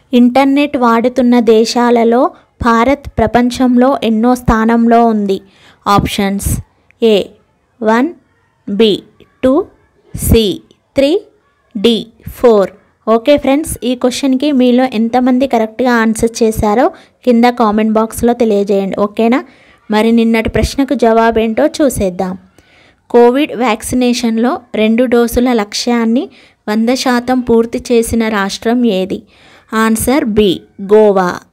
internet వాడుతున్న దేశాలలో భారత్ ప్రపంచంలో ఎన్నో స్థానంలో ఉంది options A one B two C three D four okay friends ఈ క్వశ్చన్కి మీలో ఎంతమంది కరెక్ట్గా ఆన్సర్ చేశారో కింద కామెంట్ బాక్స్లో తెలియజేయండి ఓకేనా మరి నిన్నటి ప్రశ్నకు జవాబు ఏంటో చూసేద్దాం కోవిడ్ వ్యాక్సినేషన్లో రెండు డోసుల లక్ష్యాన్ని వంద శాతం పూర్తి చేసిన రాష్ట్రం ఏది ఆన్సర్ బి గోవా